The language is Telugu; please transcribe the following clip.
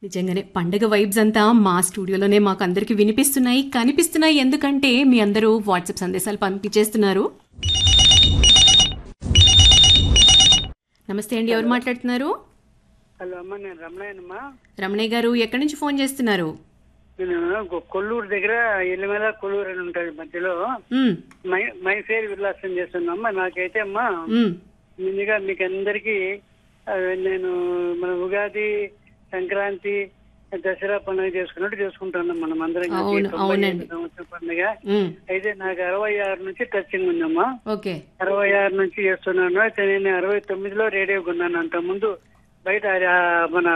నిజంగానే పండగ వైబ్స్ అంతా మా స్టూడియోలోనే మాకు అందరికి వినిపిస్తున్నాయి కనిపిస్తున్నాయి ఎందుకంటే మీ అందరూ వాట్సాప్ సందేశాలు పంపించేస్తున్నారు నమస్తే అండి ఎవరు మాట్లాడుతున్నారు హలో అమ్మ నేను రమణయ్యనమ్మా రమణయ్య గారు ఎక్కడి నుంచి ఫోన్ చేస్తున్నారు నేను కొ- కొల్లూరు దగ్గర ఎల్లిమేల కొల్లూరు అని ఉంటుంది మధ్యలో మ్, మై మై ఫేర్ విలాసం చేస్తున్నామ్మా నాకైతే అమ్మా మ్, ముందుగా మీకు అందరికి నేను మన ఉగాది సంక్రాంతి దసరా పండుగ చేసుకున్నట్టు చేసుకుంటున్నాం మనం అందరం కలిసి. అవును, తొంభై అవునండి. ఐదు సంవత్సరం పండుగ మ్, అయితే నాకు అరవై ఆరు నుంచి టచింగ్ ఉందమ్మా ఓకే అరవై ఆరు నుంచి చేస్తున్నాను అయితే నేను అరవై తొమ్మిదిలో రేడియో కొన్నాను అంత ముందు బయట ఆ, మన